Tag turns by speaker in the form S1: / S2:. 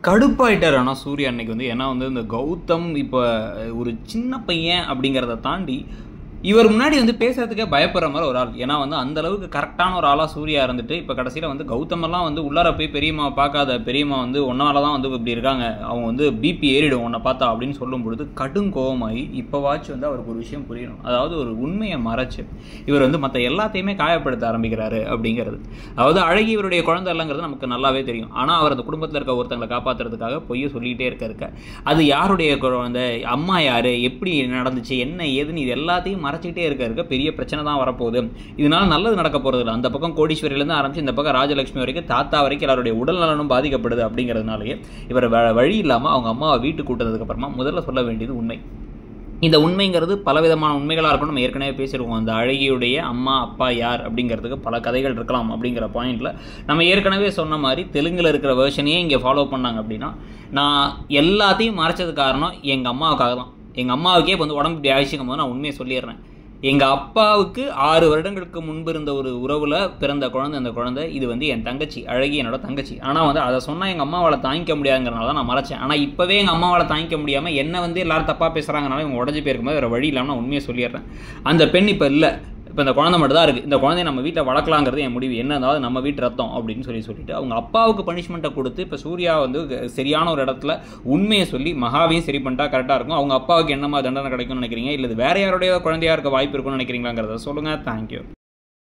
S1: கடுப்பாயிட்டார் ஆனால் சூர்யா அன்னைக்கு வந்து ஏன்னா வந்து இந்த கௌதம் இப்போ ஒரு சின்ன பையன் அப்படிங்கிறத தாண்டி இவர் முன்னாடி வந்து பேசுறதுக்கே பயப்படுற மாதிரி ஒரு ஆள் ஏன்னா வந்து அந்த அளவுக்கு கரெக்டான ஒரு ஆளாக சூர்யா இருந்துட்டு இப்போ கடைசியில் வந்து கௌதமெல்லாம் வந்து உள்ளார போய் பெரியம்மா பார்க்காத பெரியம்மா வந்து ஒன்னால தான் வந்து இப்படி இருக்காங்க அவங்க வந்து பிபி ஏறிடும் உன்னை பார்த்தா அப்படின்னு சொல்லும் பொழுது கடும் கோவமாகி இப்போவாச்சும் வந்து அவருக்கு ஒரு விஷயம் புரியணும் அதாவது ஒரு உண்மையை மறைச்சு இவர் வந்து மற்ற எல்லாத்தையுமே காயப்படுத்த ஆரம்பிக்கிறாரு அப்படிங்கிறது அதாவது அழகி இவருடைய குழந்தை இல்லைங்கிறது நமக்கு நல்லாவே தெரியும் ஆனால் அவர் அந்த குடும்பத்தில் இருக்க ஒருத்தங்களை காப்பாற்றுறதுக்காக பொய்ய சொல்லிகிட்டே இருக்க இருக்க அது யாருடைய குழந்தை அம்மா யார் எப்படி நடந்துச்சு என்ன ஏதுன்னு இது எல்லாத்தையும் மறைச்சிக்கிட்டே இருக்க இருக்க பெரிய பிரச்சனை தான் வரப்போகுது இதனால நல்லது நடக்க போகிறது இல்லை அந்த பக்கம் கோடீஸ்வரியிலேருந்து ஆரம்பிச்சு இந்த பக்கம் ராஜலட்சுமி வரைக்கும் தாத்தா வரைக்கும் எல்லாருடைய உடல் நலனும் பாதிக்கப்படுது அப்படிங்கிறதுனாலேயே இவர் வ- வழி இல்லாமல் அவங்க அம்மாவை வீட்டுக்கு கூட்டதுக்கு அப்புறமா முதல்ல சொல்ல வேண்டியது உண்மை இந்த உண்மைங்கிறது பலவிதமான உண்மைகளாக இருக்கும் நம்ம ஏற்கனவே பேசியிருக்கோம் அந்த அழகியுடைய அம்மா அப்பா யார் அப்படிங்கிறதுக்கு பல கதைகள் இருக்கலாம் அப்படிங்கிற பாயிண்டில் நம்ம ஏற்கனவே சொன்ன மாதிரி தெலுங்கில் இருக்கிற வேர்ஷனையே இங்கே ஃபாலோ பண்ணாங்க அப்படின்னா நான் எல்லாத்தையும் மறைச்சது காரணம் எங்கள் அம்மாவுக்காக தான் எங்கள் அம்மாவுக்கே இப்போ வந்து உடம்பு இப்படி ஆயிடுச்சுக்கும் போது நான் உண்மையை சொல்லிடுறேன் எங்கள் அப்பாவுக்கு ஆறு வருடங்களுக்கு முன்பு இருந்த ஒரு உறவில் பிறந்த குழந்தை அந்த குழந்தை இது வந்து என் தங்கச்சி அழகி என்னோட தங்கச்சி ஆனால் வந்து அதை சொன்னால் எங்கள் அம்மாவால் தாங்கிக்க முடியாதுங்கிறனால தான் நான் மறைச்சேன் ஆனால் இப்போவே எங்கள் அம்மாவால் தாங்கிக்க முடியாமல் என்ன வந்து எல்லாரும் தப்பாக பேசுகிறாங்கனால இவங்க உடஞ்சி போயிருக்கும்போது வேறு வழி இல்லாமல் நான் உண்மையை சொல்லிடுறேன் அந்த பெண் இப்போ இல்லை இப்போ இந்த குழந்தை மட்டும் தான் இருக்குது இந்த குழந்தைய நம்ம வீட்டில் வளர்க்கலாங்கிறது என் முடிவு என்ன இருந்தாலும் நம்ம வீட்டு ரத்தம் அப்படின்னு சொல்லி சொல்லிட்டு அவங்க அப்பாவுக்கு பனிஷ்மெண்ட்டை கொடுத்து இப்போ சூர்யா வந்து சரியான ஒரு இடத்துல உண்மையை சொல்லி மகாவையும் சரி பண்ணிட்டா கரெக்டாக இருக்கும் அவங்க அப்பாவுக்கு என்னமா தண்டனை கிடைக்கும்னு நினைக்கிறீங்க இல்லை இது வேற யாருடைய குழந்தையா இருக்க வாய்ப்பு இருக்கும்னு நினைக்கிறீங்களாங்கிறத சொல்லுங்கள் தேங்க்யூ